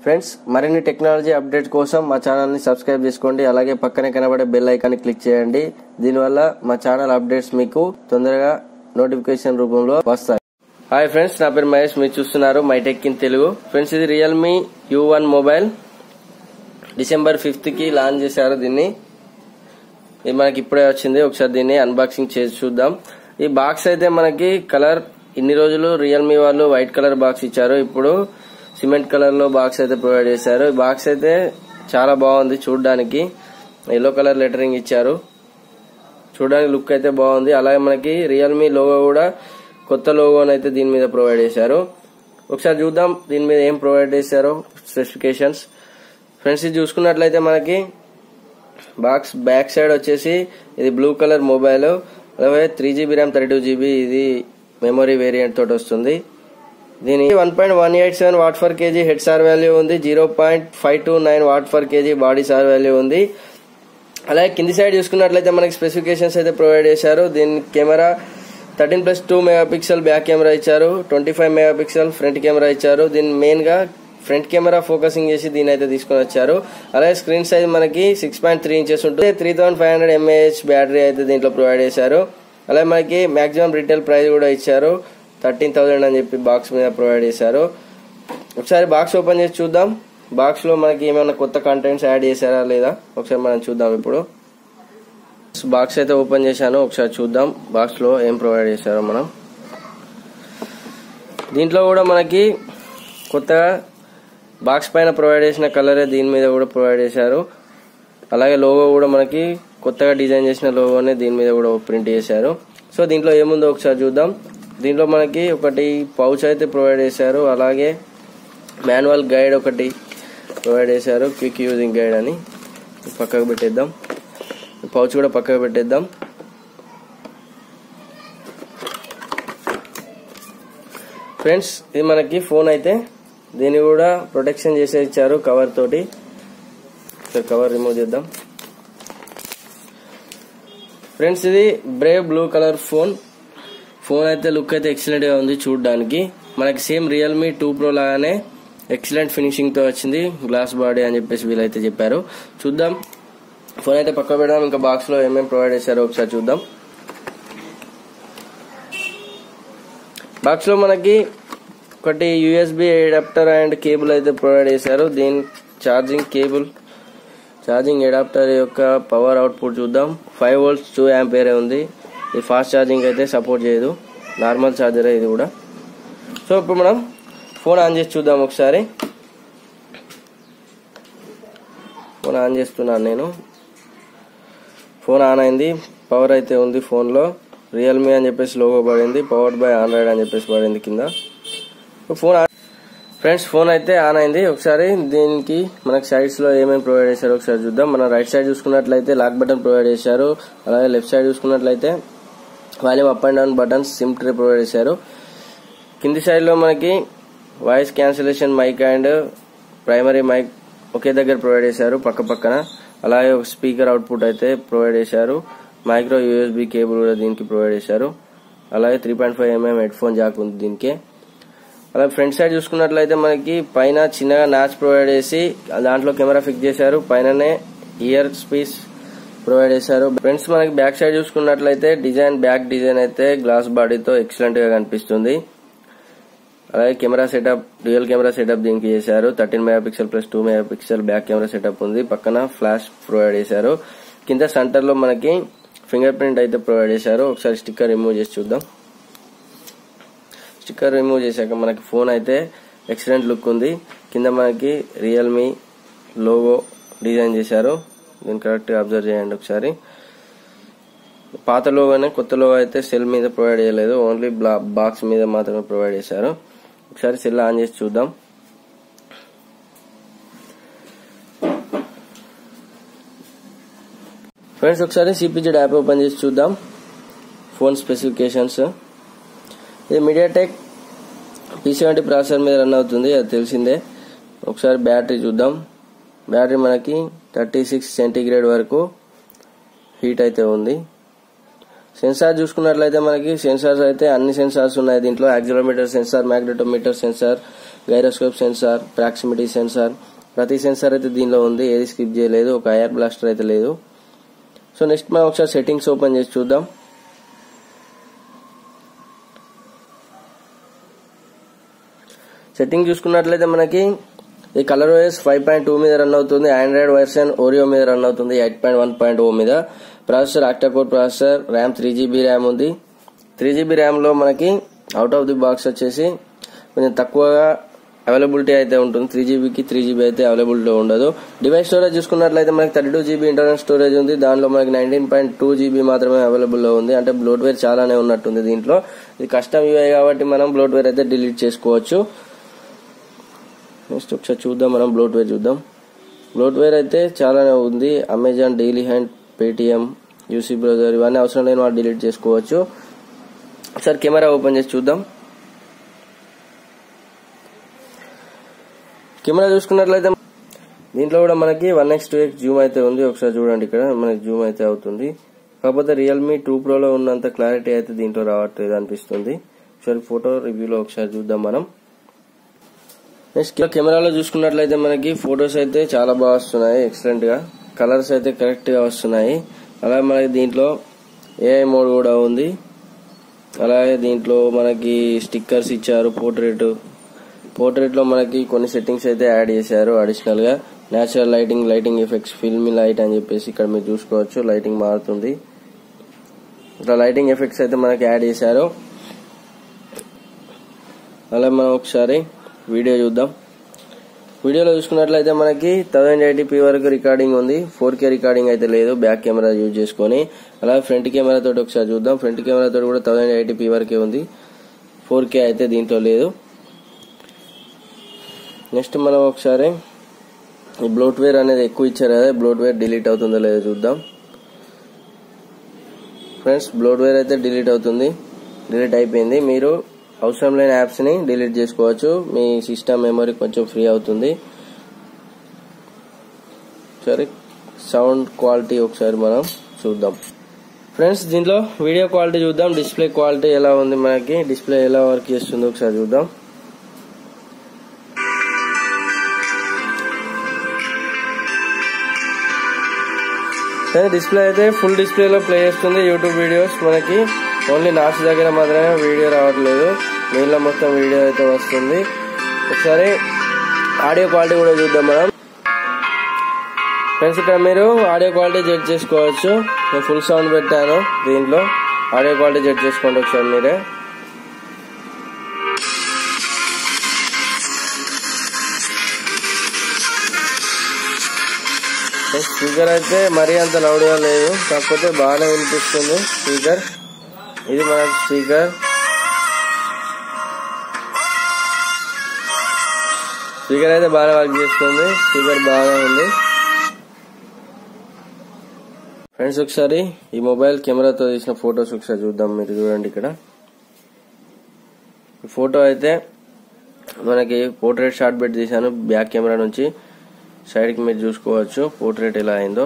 friends మరిన్ని technology update కోసం మా ఛానల్ని సబ్స్క్రైబ్ చేసుకోండి అలాగే పక్కనే కనబడే బెల్ ఐకాన్ని క్లిక్ చేయండి దీనివల్ల మా ఛానల్ అప్డేట్స్ మీకు తొందరగా నోటిఫికేషన్ రూపంలో వస్తాయి హాయ్ ఫ్రెండ్స్ నా పేరు మహేష్ మీరు చూస్తున్నారు మైటెక్ ఇన్ తెలుగు ఫ్రెండ్స్ ఇది Realme U one mobile December fifth కి లాంచ్ చేశారు దీన్ని ఇది మనకి ఇప్పుడే వచ్చింది ఒకసారి దీన్ని అన్బాక్సింగ్ చేసి చూద్దాం ఈ బాక్స్ అయితే మనకి కలర్ ఇన్ని రోజులు రియల్మీ వాళ్ళు వైట్ కలర్ బాక్స్ ఇచ్చారు ఇప్పుడు సిమెంట్ కలర్ లో బాక్స్ అయితే ప్రొవైడ్ చేశారు ఈ బాక్స్ అయితే చాలా బాగుంది చూడడానికి ఎల్లో కలర్ లెటరింగ్ ఇచ్చారు చూడడానికి లుక్ అయితే బాగుంది అలాగే మనకి రియల్మీ లోగో కూడా కొత్త లోగోని అయితే దీని మీద ప్రొవైడ్ చేశారు ఒకసారి చూద్దాం దీని మీద ఏం ప్రొవైడ్ చేశారో స్పెసిఫికేషన్స్ ఫ్రెండ్స్ ఇది చూసుకున్నట్లయితే మనకి బాక్స్ బ్యాక్ సైడ్ వచ్చేసి ఇది బ్లూ కలర్ మొబైల్ అలాగే three GB RAM thirty two GB ఇది మెమొరీ వేరియంట్ తోటి వస్తుంది దీని one point one eight seven watt for KG head SAR value ఉంది zero point five two nine watt for KG body SAR value ఉంది అలాగే కింది side చూసుకున్నట్లయితే మనకి స్పెసిఫికేషన్స్ అయితే ప్రొవైడ్ చేశారు దీని camera thirteen plus two megapixel back camera ఇచ్చారు twenty five megapixel front camera ఇచ్చారు దీని మెయిన్ గా ఫ్రంట్ కెమెరా ఫోకసింగ్ చేసి దీని అయితే తీసుకొని వచ్చారు అలాగే స్క్రీన్ సైజ్ మనకి సిక్స్ పాయింట్ త్రీ ఇంచెస్ ఉంటుంది three thousand five hundred mAh battery అయితే దీంట్లో ప్రొవైడ్ చేశారు అలాగే మనకి మాక్సిమం రిటైల్ ప్రైస్ కూడా ఇచ్చారు థర్టీన్ థౌసండ్ అని చెప్పి బాక్స్ మీద ప్రొవైడ్ చేశారు ఒకసారి బాక్స్ ఓపెన్ చేసి చూద్దాం బాక్స్ లో మనకి ఏమైనా కొత్త కంటెంట్స్ యాడ్ చేశారా లేదా ఒకసారి మనం చూద్దాం ఇప్పుడు బాక్స్ అయితే ఓపెన్ చేశాను ఒకసారి చూద్దాం బాక్స్ లో ఏం ప్రొవైడ్ చేశారో మనం దీంట్లో కూడా మనకి కొత్తగా బాక్స్ పైన ప్రొవైడ్ చేసిన కలరే దీని మీద కూడా ప్రొవైడ్ చేశారు అలాగే లోగో కూడా మనకి కొత్తగా డిజైన్ చేసిన లోగోనే దీని మీద కూడా ప్రింట్ చేశారు సో దీంట్లో ఏముందో ఒకసారి చూద్దాం దీంట్లో మనకి ఒకటి పౌచ్ అయితే ప్రొవైడ్ చేశారు అలాగే మాన్యువల్ గైడ్ ఒకటి ప్రొవైడ్ చేశారు క్విక్ యూజింగ్ గైడ్ అని పక్కకు పెట్టేద్దాం పౌచ్ కూడా పక్కకు పెట్టేద్దాం ఫ్రెండ్స్ ఇది మనకి ఫోన్ అయితే దీన్ని కూడా ప్రొటెక్షన్ చేసే ఇచ్చారు కవర్ తోటి కవర్ రిమూవ్ చేద్దాం ఫ్రెండ్స్ ఇది brave blue colour phone phone అయితే లుక్ అయితే ఎక్సలెంట్ గా ఉంది చూడడానికి మనకి సేమ్ రియల్మీ టూ ప్రో లాగానే ఎక్సలెంట్ ఫినిషింగ్ తో వచ్చింది గ్లాస్ బాడీ అని చెప్పేసి వీళ్ళైతే చెప్పారు చూద్దాం ఫోన్ అయితే పక్క పెడదాం ఇంకా బాక్స్ లో ఏమేమి ప్రొవైడ్ చేశారో ఒకసారి చూద్దాం బాక్స్ లో మనకి ఒకటి యూఎస్బి అడాప్టర్ అండ్ కేబుల్ అయితే ప్రొవైడ్ చేశారు దీని ఛార్జింగ్ కేబుల్ ఛార్జింగ్ అడాప్టర్ యొక్క పవర్ అవుట్పుట్ చూద్దాం ఫైవ్ వోల్ట్స్ టూ యాంపేర్ ఉంది ఇది ఫాస్ట్ ఛార్జింగ్ అయితే సపోర్ట్ చేయదు నార్మల్ ఛార్జర్ ఇది కూడా సో ఇప్పుడు మనం ఫోన్ ఆన్ చేసి చూద్దాం ఒకసారి ఫోన్ ఆన్ చేస్తున్నాను నేను ఫోన్ ఆన్ అయింది పవర్ అయితే ఉంది ఫోన్లో రియల్మీ అని చెప్పేసి లోగో పడింది పవర్డ్ బై ఆండ్రాయిడ్ అని చెప్పేసి పడింది కింద ఫోన్ ఫ్రెండ్స్ ఫోన్ అయితే ఆన్ అయింది ఒకసారి దీనికి మనకి సైడ్స్ లో ఏమేమి ప్రొవైడ్ చేశారో ఒకసారి చూద్దాం మన రైట్ సైడ్ చూసుకున్నట్లయితే లాక్ బటన్ ప్రొవైడ్ చేశారు అలాగే లెఫ్ట్ సైడ్ చూసుకున్నట్లయితే volume up and down buttons SIM tray provide చేశారు కింది సైడ్ లో మనకి voice cancellation mic and primary mic ఒకే దగ్గర ప్రొవైడ్ చేశారు పక్క పక్కన అలాగే ఒక స్పీకర్ అవుట్పుట్ అయితే ప్రొవైడ్ చేశారు మైక్రో యూఎస్బి కేబుల్ కూడా దీనికి ప్రొవైడ్ చేశారు అలాగే three point five mm headphone jack ఉంది దీనికి అలాగే ఫ్రంట్ సైడ్ చూసుకున్నట్లయితే మనకి పైన చిన్నగా నాచ్ ప్రొవైడ్ చేసి దాంట్లో కెమెరా ఫిక్స్ చేశారు పైననే ఇయర్ స్పీస్ ప్రొవైడ్ చేశారు ఫ్రెండ్స్ మనకి బ్యాక్ సైడ్ చూసుకున్నట్లయితే డిజైన్ బ్యాక్ డిజైన్ అయితే గ్లాస్ బాడీతో ఎక్సలెంట్ గా కనిపిస్తుంది అలాగే camera setup dual camera setup దీనికి చేశారు thirteen megapixel plus two megapixel back camera setup ఉంది పక్కన ఫ్లాష్ ప్రొవైడ్ చేశారు కింద సెంటర్ లో మనకి ఫింగర్ ప్రింట్ అయితే ప్రొవైడ్ చేశారు ఒకసారి స్టిక్కర్ రిమూవ్ చేసి చూద్దాం స్టిక్కర్ రిమూవ్ చేశాక మనకి ఫోన్ అయితే ఎక్సలెంట్ లుక్ ఉంది కింద మనకి రియల్మీ లోగో డిజైన్ చేశారు దీన్ని కరెక్ట్గా అబ్జర్వ్ చేయండి ఒకసారి పాత లోగోనే కొత్త లోగో అయితే సెల్ మీద ప్రొవైడ్ చేయలేదు ఓన్లీ బాక్స్ మీద మాత్రమే ప్రొవైడ్ చేశారు ఒకసారి సెల్ ఆన్ చేసి చూద్దాం ఫ్రెండ్స్ ఒకసారి సిపిజెడ్ యాప్ ఓపెన్ చేసి చూద్దాం ఫోన్ స్పెసిఫికేషన్స్ ఇది మీడియాటెక్ పీ సెవెంటీ ప్రాసెసర్ మీద రన్ అవుతుంది అది తెలిసిందే ఒకసారి బ్యాటరీ చూద్దాం బ్యాటరీ మనకి థర్టీ సిక్స్ సెంటీగ్రేడ్ వరకు హీట్ అయితే ఉంది సెన్సార్ చూసుకున్నట్లయితే మనకి సెన్సార్స్ అయితే అన్ని సెన్సార్స్ ఉన్నాయి దీంట్లో accelerometer sensor magnetometer sensor gyroscope sensor proximity sensor ప్రతి సెన్సార్ అయితే దీనిలో ఉంది ఏది స్కిప్ చేయలేదు ఒక ఎయిర్ బ్లాస్టర్ అయితే లేదు సో నెక్స్ట్ మనం ఒకసారి సెట్టింగ్స్ ఓపెన్ చేసి చూద్దాం సెట్టింగ్ చూసుకున్నట్లయితే మనకి ఈ ColorOS five point two మీద రన్ అవుతుంది ఆండ్రాయిడ్ వర్షన్ ఓరియో మీద రన్ అవుతుంది eight point one point O మీద processor octacore processor RAM three GB RAM ఉంది త్రీ జీబీ ర్యామ్లో మనకి అవుట్ ఆఫ్ ది బాక్స్ వచ్చేసి కొంచెం తక్కువగా అవైలబిలిటీ అయితే ఉంటుంది త్రీ జీబీకి త్రీ జీబీ అయితే అవైలబిలిటీ ఉండదు డివైస్ స్టోరేజ్ చూసుకున్నట్లయితే మనకి thirty two GB internal storage ఉంది దాంట్లో మనకి నైన్టీన్ పాయింట్ టూ జీబీ మాత్రమే అవైలబుల్లో ఉంది అంటే బ్లోట్వేర్ చాలానే ఉన్నట్టుంది దీంట్లో ఇది కస్టమ్ యూఐ కాబట్టి మనం బ్లోట్వేర్ అయితే డిలీట్ చేసుకోవచ్చు నెక్స్ట్ ఒకసారి చూద్దాం మనం బ్లోట్వేర్ చూద్దాం బ్లోట్వేర్ అయితే చాలానే ఉంది Amazon Dailyhunt Paytm UC browser ఇవన్నీ అవసరం లేని వాళ్ళు డిలీట్ చేసుకోవచ్చు ఒకసారి కెమెరా ఓపెన్ చేసి చూద్దాం కెమెరా చూసుకున్నట్లయితే దీంట్లో కూడా మనకి one X two X zoom అయితే ఉంది ఒకసారి చూడండి ఇక్కడ మనకి జూమ్ అయితే అవుతుంది కాకపోతే రియల్మీ టూ ప్రోలో ఉన్నంత క్లారిటీ అయితే దీంట్లో రావట్లేదు అనిపిస్తుంది ఒకసారి ఫోటో రివ్యూలో ఒకసారి చూద్దాం మనం నెక్స్ట్ కెమెరాలో చూసుకున్నట్లయితే మనకి ఫొటోస్ అయితే చాలా బాగా వస్తున్నాయి ఎక్సలెంట్ గా కలర్స్ అయితే కరెక్ట్ గా వస్తున్నాయి అలాగే మనకి దీంట్లో ఏఐ మోడ్ కూడా ఉంది అలాగే దీంట్లో మనకి స్టిక్కర్స్ ఇచ్చారు పోర్ట్రేట్ పోర్ట్రేట్ లో మనకి కొన్ని సెట్టింగ్స్ అయితే యాడ్ చేశారు అడిషనల్ గా natural lighting lighting effects filmy light అని చెప్పేసి ఇక్కడ మీరు చూసుకోవచ్చు లైటింగ్ మారుతుంది ఇట్లా లైటింగ్ ఎఫెక్ట్స్ అయితే మనకి యాడ్ చేశారు అలాగే మనం ఒకసారి వీడియో చూద్దాం వీడియోలో చూసుకున్నట్లయితే మనకి థౌసండ్ ఎయిటీపీ వరకు రికార్డింగ్ ఉంది ఫోర్ కే రికార్డింగ్ అయితే లేదు బ్యాక్ కెమెరా యూజ్ చేసుకొని అలాగే ఫ్రంట్ కెమెరా తోటి ఒకసారి చూద్దాం ఫ్రంట్ కెమెరా తోటి కూడా థౌసండ్ ఎయిటీపీ వరకే ఉంది ఫోర్ కే అయితే దీంట్లో లేదు నెక్స్ట్ మనం ఒకసారి ఈ బ్లోట్వేర్ అనేది ఎక్కువ ఇచ్చారు కదా బ్లోట్వేర్ డిలీట్ అవుతుందో లేదో చూద్దాం ఫ్రెండ్స్ బ్లోట్వేర్ అయితే డిలీట్ అవుతుంది డిలీట్ అయిపోయింది మీరు అవసరం లేని యాప్స్ ని డిలీట్ చేసుకోవచ్చు మీ సిస్టమ్ మెమరీ కొంచెం ఫ్రీ అవుతుంది సరే సౌండ్ క్వాలిటీ ఒకసారి మనం చూద్దాం ఫ్రెండ్స్ దీంట్లో వీడియో క్వాలిటీ చూద్దాం డిస్ప్లే క్వాలిటీ ఎలా ఉంది మనకి డిస్ప్లే ఎలా వర్క్ చేస్తుందో ఒకసారి చూద్దాం డిస్ప్లే అయితే ఫుల్ డిస్ప్లేలో ప్లే చేస్తుంది యూట్యూబ్ వీడియోస్ మనకి ఓన్లీ నాచ్ దగ్గర మాత్రమే వీడియో రావట్లేదు దీనిలో మొత్తం వీడియో అయితే వస్తుంది ఒకసారి ఆడియో క్వాలిటీ కూడా చూద్దాం మనం ఫ్రెండ్స్ ఇక్కడ మీరు ఆడియో క్వాలిటీ జడ్జ్ చేసుకోవచ్చు నేను ఫుల్ సౌండ్ పెట్టాను దీంట్లో ఆడియో క్వాలిటీ జడ్జ్ చేసుకోండి ఒకసారి మీరే స్పీకర్ అయితే మరీ అంత లౌడ్గా లేదు కాకపోతే బాగానే వినిపిస్తుంది స్పీకర్ ఇది మన స్పీకర్ స్పీకర్ అయితే బాగా వర్క్ చేస్తుంది స్పీకర్ బాగా ఉంది ఫ్రెండ్స్ ఒకసారి ఈ మొబైల్ కెమెరాతో తీసిన ఫొటోస్ ఒకసారి చూద్దాం మీరు చూడండి ఇక్కడ ఈ ఫోటో అయితే మనకి పోర్ట్రేట్ షాట్ పెట్టి తీసాను బ్యాక్ కెమెరా నుంచి సైడ్కి మీరు చూసుకోవచ్చు పోర్ట్రేట్ ఎలా అయిందో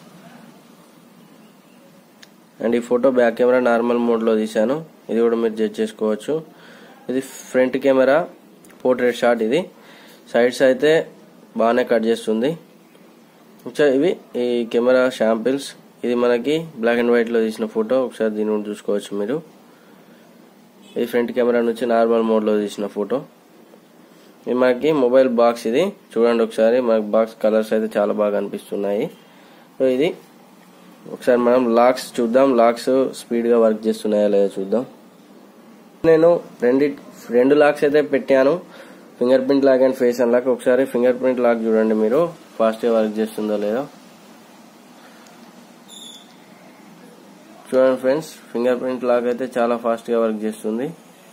అండ్ ఈ ఫోటో బ్యాక్ కెమెరా నార్మల్ మోడ్లో తీశాను ఇది కూడా మీరు జడ్జ్ చేసుకోవచ్చు ఇది ఫ్రంట్ కెమెరా పోర్ట్రేట్ షాట్ ఇది సైడ్స్ అయితే బాగానే కట్ చేస్తుంది ఇంకా ఇవి ఈ కెమెరా షాంపిల్స్ ఇది మనకి బ్లాక్ అండ్ వైట్లో తీసిన ఫోటో ఒకసారి దీని కూడా చూసుకోవచ్చు మీరు ఇది ఫ్రంట్ కెమెరా నుంచి నార్మల్ మోడ్లో తీసిన ఫోటో ఇది మనకి మొబైల్ బాక్స్ ఇది చూడండి ఒకసారి మనకి బాక్స్ కలర్స్ అయితే చాలా బాగా అనిపిస్తున్నాయి సో ఇది ఒకసారి మనం లాక్స్ చూద్దాం లాక్స్ స్పీడ్గా వర్క్ చేస్తున్నాయా లేదా చూద్దాం నేను రెండు రెండు లాక్స్ అయితే పెట్టాను fingerprint lock and face unlock ఒకసారి ఫింగర్ ప్రింట్ లాక్ చూడండి మీరు ఫాస్ట్గా వర్క్ చేస్తుందో లేదో చూడండి ఫ్రెండ్స్ ఫింగర్ ప్రింట్ లాక్ అయితే చాలా ఫాస్ట్గా వర్క్ చేస్తుంది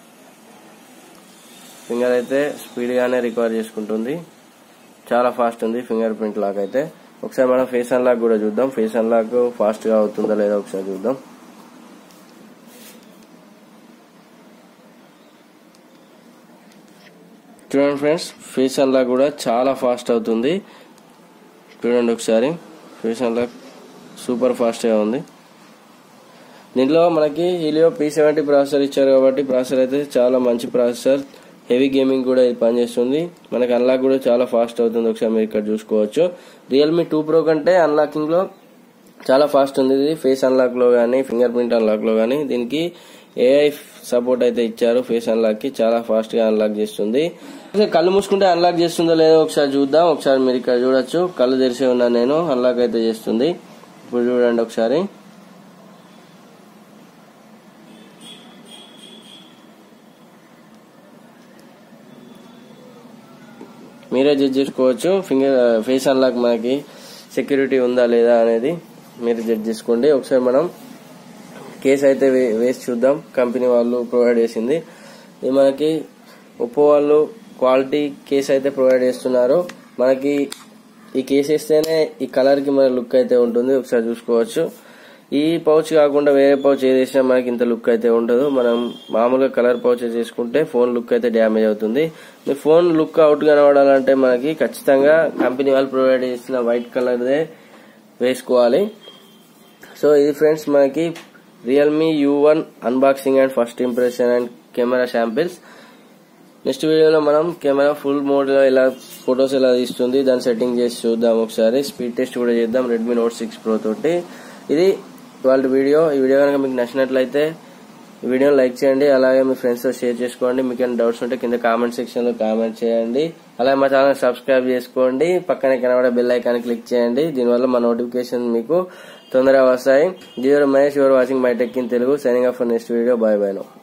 ఫింగర్ అయితే స్పీడ్గానే రికవర్ చేసుకుంటుంది చాలా ఫాస్ట్ ఉంది ఫింగర్ ప్రింట్ లాక్ అయితే ఒకసారి మనం ఫేస్ అన్లాక్ కూడా చూద్దాం ఫేస్ అన్లాక్ ఫాస్ట్గా అవుతుందా లేదా ఒకసారి చూద్దాం చూడండి ఫ్రెండ్స్ ఫేస్ అన్లాక్ కూడా చాలా ఫాస్ట్ అవుతుంది చూడండి ఒకసారి ఫేస్ అన్లాక్ సూపర్ ఫాస్ట్గా ఉంది దీంట్లో మనకి హీలియో పీ సెవెంటీ ప్రాసెసర్ ఇచ్చారు కాబట్టి ప్రాసెసర్ అయితే చాలా మంచి ప్రాసెసర్ హెవీ గేమింగ్ కూడా ఇది పనిచేస్తుంది మనకి అన్లాక్ కూడా చాలా ఫాస్ట్ అవుతుంది ఒకసారి మీరు ఇక్కడ చూసుకోవచ్చు రియల్మీ టూ ప్రో కంటే అన్లాకింగ్ లో చాలా ఫాస్ట్ ఉంది ఇది ఫేస్ అన్లాక్ లో కానీ ఫింగర్ ప్రింట్ అన్లాక్ లో కానీ దీనికి ఏఐ సపోర్ట్ అయితే ఇచ్చారు ఫేస్ అన్లాక్ కి చాలా ఫాస్ట్ గా అన్లాక్ చేస్తుంది ఒకసారి కళ్ళు మూసుకుంటే అన్లాక్ చేస్తుందో లేదో ఒకసారి చూద్దాం ఒకసారి మీరు ఇక్కడ చూడొచ్చు కళ్ళు తెరిసే ఉన్నాను నేను అన్లాక్ అయితే చేస్తుంది ఇప్పుడు చూడండి ఒకసారి మీరే జడ్జ్ చేసుకోవచ్చు ఫింగర్ ఫేస్ అన్లాక్ మనకి సెక్యూరిటీ ఉందా లేదా అనేది మీరు జడ్జ్ చేసుకోండి ఒకసారి మనం కేసు అయితే వే- వేసి చూద్దాం కంపెనీ వాళ్ళు ప్రొవైడ్ చేసింది ఇది మనకి ఒప్పో వాళ్ళు క్వాలిటీ కేసు అయితే ప్రొవైడ్ చేస్తున్నారు మనకి ఈ కేసు వేస్తేనే ఈ కలర్ కి మన లుక్ అయితే ఉంటుంది ఒకసారి చూసుకోవచ్చు ఈ పౌచ్ కాకుండా వేరే పౌచ్ ఏది వేసినా మనకి ఇంత లుక్ అయితే ఉండదు మనం మామూలుగా కలర్ పౌచ్ చేసుకుంటే ఫోన్ లుక్ అయితే డ్యామేజ్ అవుతుంది మీ ఫోన్ లుక్ అవుట్ కనబడాలంటే మనకి ఖచ్చితంగా కంపెనీ వాళ్ళు ప్రొవైడ్ చేసిన వైట్ కలర్దే వేసుకోవాలి సో ఇది ఫ్రెండ్స్ మనకి Realme U one unboxing and first impression and camera samples next వీడియోలో మనం కెమెరా ఫుల్ మోడ్ లో ఇలా ఫొటోస్ ఎలా తీస్తుంది దాని సెట్టింగ్ చేసి చూద్దాం ఒకసారి స్పీడ్ టెస్ట్ కూడా చేద్దాం రెడ్మీ నోట్ సిక్స్ ప్రో తోటి ఇది వాళ్ళ వీడియో ఈ వీడియో కనుక మీకు నచ్చినట్లయితే ఈ వీడియోని లైక్ చేయండి అలాగే మీ ఫ్రెండ్స్ తో షేర్ చేసుకోండి మీకు ఏమైనా డౌట్స్ ఉంటే కింద కామెంట్ సెక్షన్ లో కామెంట్ చేయండి అలాగే మా ఛానల్ సబ్స్క్రైబ్ చేసుకోండి పక్కనే కనబడే బెల్ ఐకాన్ క్లిక్ చేయండి దీనివల్ల మా నోటిఫికేషన్ మీకు తొందరగా వస్తాయి జీరో Mahesh your watching my tech in Telugu signing off next video bye bye no